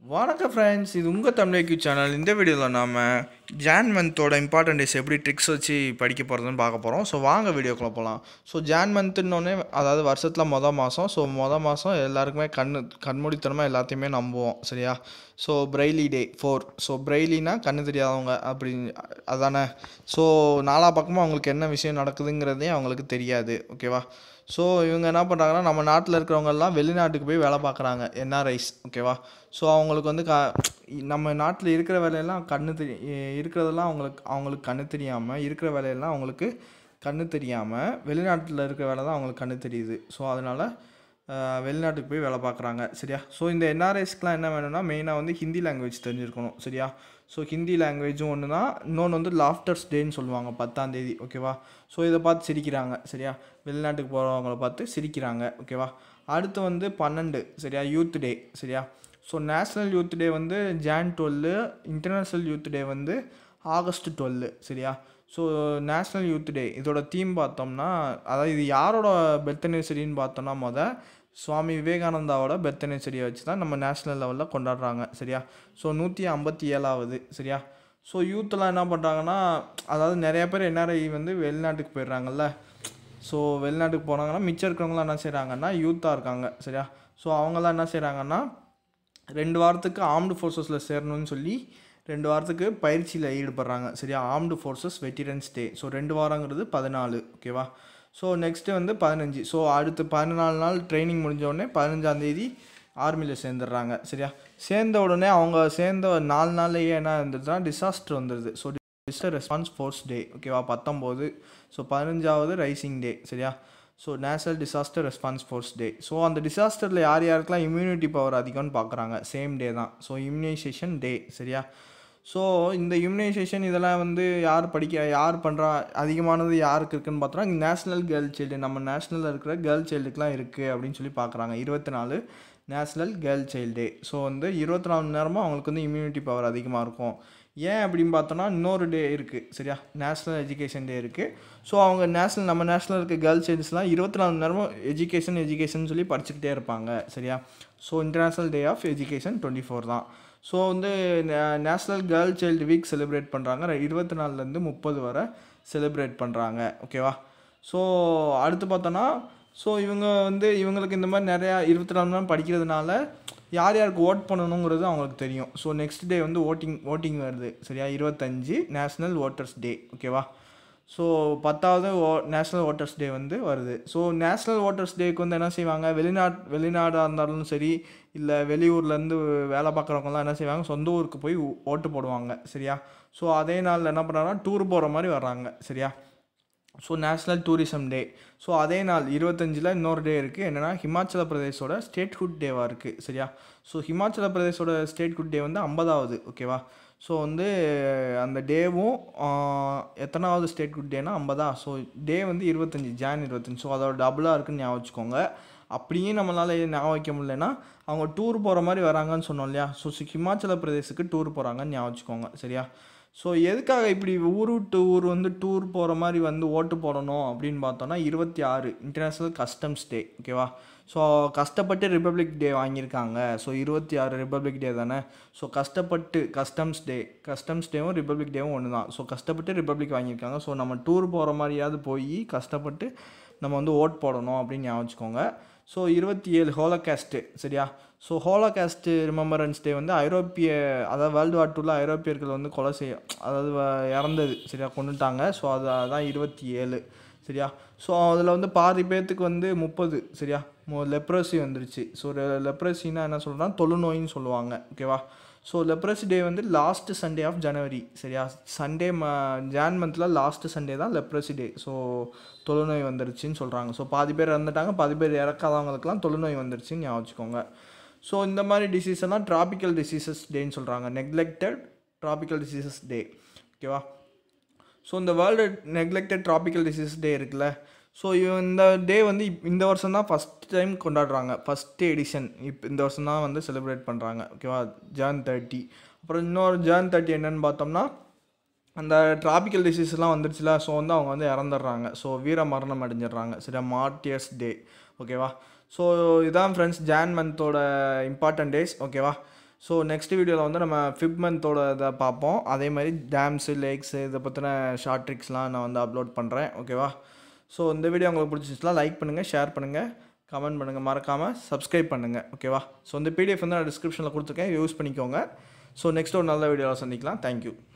வணக்கம் ஃப்ரெண்ட்ஸ் இது உங்கள் தமிழ் சேனல் இந்த வீடியோவில் நாம் ஜான் மந்தோட இம்பார்ட்டன்ட் டேஸ் எப்படி ட்ரிக்ஸ் வச்சு படிக்க போகிறதுன்னு பார்க்க போகிறோம் ஸோ வாங்க வீடியோக்குள்ளே போகலாம் ஸோ ஜான் மந்த்துன்னொன்னே அதாவது வருஷத்தில் மொதல் மாதம் ஸோ மொதல் மாதம் எல்லாருக்குமே கண்ணு கண்மூடித்தனமாக எல்லாத்தையுமே நம்புவோம் சரியா so Braille day four so பிரெய்லினா கண்ணு தெரியாதவங்க அப்படி அதானே ஸோ நாலா பக்கமும் அவங்களுக்கு என்ன விஷயம் நடக்குதுங்கிறதே அவங்களுக்கு தெரியாது ஓகேவா ஸோ இவங்க என்ன பண்ணுறாங்கன்னா நம்ம நாட்டில் இருக்கிறவங்கெல்லாம் வெளிநாட்டுக்கு போய் வேலை பார்க்குறாங்க என்ஆர்ஐஸ் ஓகேவா ஸோ அவங்களுக்கு வந்து க நம்ம நாட்டில் இருக்கிற வேலையெல்லாம் கண்ணு தெரி இருக்கிறதெல்லாம் அவங்களுக்கு அவங்களுக்கு கண்ணு தெரியாமல் இருக்கிற வேலையெல்லாம் அவங்களுக்கு கண்ணு தெரியாமல் வெளிநாட்டில் இருக்கிற வேலை தான் அவங்களுக்கு கண்ணு தெரியுது ஸோ அதனால் வெளிநாட்டுக்கு போய் வேலை பார்க்குறாங்க சரியா ஸோ இந்த என்ஆர்ஐஸ்க்குலாம் என்ன வேணும்னா மெயினாக வந்து ஹிந்தி லாங்குவேஜ் தெரிஞ்சிருக்கணும் சரியா ஸோ ஹிந்தி லாங்குவேஜும் ஒன்று தான் இன்னொன்று வந்து லாஃப்டர்ஸ் டேன்னு சொல்லுவாங்க பத்தாம் தேதி ஓகேவா ஸோ இதை பார்த்து சிரிக்கிறாங்க சரியா வெளிநாட்டுக்கு போகிறவங்கள பார்த்து சிரிக்கிறாங்க ஓகேவா அடுத்து வந்து பன்னெண்டு சரியா யூத் டே சரியா ஸோ நேஷ்னல் யூத் டே வந்து Jan twelve international youth day வந்து ஆகஸ்ட் டுவெல்லு சரியா ஸோ நேஷ்னல் யூத் டே இதோட தீம் பார்த்தோம்னா அதாவது இது யாரோட பெர்த் அனிவர்சரின்னு பார்த்தோம்னா மொதல் சுவாமி விவேகானந்தாவோட பெர்த் அனிவர்சரியை வச்சு தான் நம்ம நேஷ்னல் லெவலில் கொண்டாடுறாங்க சரியா ஸோ நூற்றி ஐம்பத்தி ஏழாவது சரியா ஸோ யூத்தெலாம் என்ன பண்ணுறாங்கன்னா அதாவது நிறைய பேர் என்ஆர்ஐ வந்து வெளிநாட்டுக்கு போயிடுறாங்கல்ல ஸோ வெளிநாட்டுக்கு போனாங்கன்னா மிச்சம் இருக்கிறவங்களாம் என்ன செய்கிறாங்கன்னா யூத்தாக இருக்காங்க சரியா ஸோ அவங்களாம் என்ன செய்கிறாங்கன்னா ரெண்டு வாரத்துக்கு ஆர்ம்டு ஃபோர்ஸஸில் சேரணும்னு சொல்லி ரெண்டு வாரத்துக்கு பயிற்சியில் ஈடுபடுறாங்க சரியா armed forces veterans day so ரெண்டு வாரங்கிறது பதினாலு ஓகேவா ஸோ நெக்ஸ்ட்டு வந்து பதினஞ்சு ஸோ அடுத்து பதினாலு நாள் ட்ரைனிங் முடிஞ்ச உடனே பதினஞ்சாந்தேதி ஆர்மியில் சேர்ந்துடுறாங்க சரியா சேர்ந்த உடனே அவங்க சேர்ந்த நாலு நாள்லேயே என்ன இருந்ததுன்னா டிசாஸ்டர் வந்துடுது so disaster response force day ஓகேவா பத்தொம்போது ஸோ பதினஞ்சாவது ரைசிங் டே சரியா so national disaster response force day so அந்த டிசாஸ்டரில் யார் யாருக்கெல்லாம் இம்யூனிட்டி பவர் அதிகம்னு பார்க்குறாங்க சேம் டே தான் ஸோ இம்யூனைசேஷன் டே சரியா ஸோ இந்த இம்யூனைசேஷன் இதெல்லாம் வந்து யார் படிக்க யார் பண்ணுறா அதிகமானது யாருக்கு இருக்குன்னு பார்த்தோன்னா நேஷ்னல் கேர்ள் சைல்டு நம்ம நேஷ்னலில் இருக்கிற கேர்ள் சைல்டுக்குலாம் இருக்குது அப்படின்னு சொல்லி பார்க்குறாங்க இருபத்தி நாலு national girl child day so வந்து இருபத்தி நாலு மணி நேரமும் அவங்களுக்கு வந்து இம்யூனிட்டி பவர் அதிகமாக இருக்கும் ஏன் அப்படின்னு பார்த்தோன்னா இன்னொரு டே இருக்குது சரியா நேஷ்னல் எஜுகேஷன் டே இருக்குது ஸோ அவங்க நேஷ்னல் நம்ம நேஷ்னல் இருக்க கேர்ள்ஸ் சைல்ட்ஸ்லாம் இருபத்தி நாலு மணி நேரமும் எஜுகேஷன் எஜுகேஷன் சொல்லி படிச்சுக்கிட்டே இருப்பாங்க சரியா so international day of education twenty four தான் ஸோ வந்து national girl child week celebrate பண்ணுறாங்க இருபத்தி நாலுலேருந்து முப்பது வரை செலிப்ரேட் பண்ணுறாங்க ஓகேவா ஸோ அடுத்து பார்த்தோன்னா ஸோ இவங்க வந்து இவங்களுக்கு இந்த மாதிரி நிறையா இருபத்தி நாலு மணி நேரம் படிக்கிறதுனால யார் யாருக்கு ஓட் பண்ணணுங்கிறது அவங்களுக்கு தெரியும் ஸோ நெக்ஸ்ட் டே வந்து ஓட்டிங் ஓட்டிங் வருது சரியா இருபத்தஞ்சு நேஷ்னல் ஓட்டர்ஸ் டே ஓகேவா ஸோ பத்தாவது ஓ நேஷ்னல் ஓட்டர்ஸ் டே வந்து வருது ஸோ நேஷ்னல் ஓட்டர்ஸ் டேக்கு வந்து என்ன செய்வாங்க வெளிநாட் வெளிநாடாக இருந்தாலும் சரி இல்லை வெளியூர்லேருந்து வேலை பார்க்குறவங்கலாம் என்ன செய்வாங்க சொந்த ஊருக்கு போய் ஓட்டு போடுவாங்க சரியா ஸோ அதே நாளில் என்ன பண்ணுறாங்கன்னா டூர் போகிற மாதிரி வர்றாங்க சரியா so national tourism day so அதே நாள் இருபத்தஞ்சில் இன்னொரு டே இருக்குது என்னென்னா ஹிமாச்சல பிரதேஷோட ஸ்டேட்ஹுட் டேவாக இருக்குது சரியா ஸோ ஹிமாச்சல பிரதேஷோட ஸ்டேட்ஹுட் டே வந்து ஐம்பதாவது ஓகேவா ஸோ வந்து அந்த டேவும் எத்தனாவது ஸ்டேட்ஹுட் டேனா ஐம்பதா ஸோ டே வந்து இருபத்தஞ்சி ஜான் இருபத்தஞ்சி ஸோ அதோட டபுளாக இருக்குன்னு ஞாபகம் வச்சுக்கோங்க அப்படியே நம்மளால் ஞாபகம் வைக்க முடியலன்னா அவங்க டூர் போகிற மாதிரி வராங்கன்னு சொன்னோம் இல்லையா ஸோ ஹிமாச்சல பிரதேசுக்கு டூர் போகிறாங்கன்னு ஞாபகம் வச்சுக்கோங்க சரியா ஸோ எதுக்காக இப்படி ஊர் விட்டு ஊர் வந்து டூர் போகிற மாதிரி வந்து ஓட்டு போடணும் அப்படின்னு பார்த்தோன்னா இருபத்தி ஆறு இன்டர்நேஷ்னல் கஸ்டம்ஸ் டே ஓகேவா ஸோ கஷ்டப்பட்டு ரிப்பப்ளிக் டே வாங்கியிருக்காங்க ஸோ இருபத்தி ஆறு ரிப்பப்ளிக் டே தானே ஸோ கஷ்டப்பட்டு கஸ்டம்ஸ் டே கஸ்டம்ஸ் டேவும் ரிப்பப்ளிக் டேவும் ஒன்று தான் ஸோ கஷ்டப்பட்டு ரிப்பப்ளிக் வாங்கியிருக்காங்க ஸோ நம்ம டூர் போகிற மாதிரியாவது போய் கஷ்டப்பட்டு நம்ம வந்து ஓட் போடணும் அப்படின்னு ஞாபகம் வச்சுக்கோங்க ஸோ இருபத்தி ஏழு ஹோலோகாஸ்ட்டு சரியா ஸோ ஹோலோகாஸ்ட்டு ரிமெம்பரன்ஸ் டே வந்து ஐரோப்பிய அதாவது வேர்ல்டு வார் டூவில் ஐரோப்பியர்கள் வந்து கொலை செய்ய அதாவது இறந்தது சரியா கொண்டுட்டாங்க ஸோ அது அதான் இருபத்தி ஏழு சரியா ஸோ அதில் வந்து பாதி பேர்த்துக்கு வந்து முப்பது சரியா லெப்ரஸி வந்துருச்சு ஸோ லெப்ரஸின்னா என்ன சொல்கிறோன்னா தொழுநோயின்னு சொல்லுவாங்க ஓகேவா ஸோ லெப்ரஸி டே வந்து லாஸ்ட்டு சண்டே ஆஃப் ஜனவரி சரியா சண்டே ம ஜான் மந்தில் லாஸ்ட்டு சண்டே தான் லெப்ரஸி டே ஸோ தொழுநோய் வந்துருச்சுன்னு சொல்கிறாங்க ஸோ பாதி பேர் இறந்துட்டாங்க பாதி பேர் இறக்காதவங்களுக்குலாம் தொழுநோய் வந்துருச்சுன்னு ஞாபகம் வச்சுக்கோங்க ஸோ இந்த மாதிரி டிசீஸ் எல்லாம் ட்ராபிக்கல் டிசீசஸ் டேன்னு சொல்கிறாங்க நெக்லெக்டட் ட்ராபிக்கல் டிசீசஸ் டே ஓகேவா ஸோ இந்த world neglected tropical disease day இருக்குல்ல ஸோ இந்த டே வந்து இப் இந்த வருஷம் தான் ஃபஸ்ட் டைம் கொண்டாடுறாங்க ஃபஸ்ட்டு எடிஷன் இப்போ இந்த வருஷம் தான் வந்து செலிப்ரேட் பண்ணுறாங்க ஓகேவா ஜான் தேர்ட்டி அப்புறம் இன்னொரு ஜான் தேர்ட்டி என்னென்னு பார்த்தோம்னா அந்த டிராபிக்கல் டிசீஸ்லாம் வந்துருச்சுல ஸோ வந்து அவங்க வந்து இறந்துடுறாங்க ஸோ வீர மரணம் அடைஞ்சிடுறாங்க சரியா மார்டியர்ஸ் டே ஓகேவா ஸோ இதான் ஃப்ரெண்ட்ஸ் ஜான் மந்தோட இம்பார்ட்டன்ட் டேஸ் ஓகேவா ஸோ நெக்ஸ்ட் வீடியோவில் வந்து நம்ம ஃபிப் மந்தோட இதை பார்ப்போம் அதே மாதிரி டேம்ஸு லேக்ஸு இதை பற்றின ஷார்ட் ட்ரிக்ஸ்லாம் நான் வந்து அப்லோட் பண்ணுறேன் ஓகேவா ஸோ இந்த வீடியோ உங்களுக்கு பிடிச்சிச்சுலாம் லைக் பண்ணுங்கள் ஷேர் பண்ணுங்கள் கமெண்ட் பண்ணுங்கள் மறக்காமல் சப்ஸ்கிரைப் பண்ணுங்கள் ஓகேவா ஸோ இந்த பிடிஎஃப் வந்து நான் டிஸ்கிரிப்ஷனில் கொடுத்துருக்கேன் யூஸ் பண்ணிக்கோங்க ஸோ நெக்ஸ்ட் ஒரு நல்ல வீடியோவில் சந்திக்கலாம் தேங்க்யூ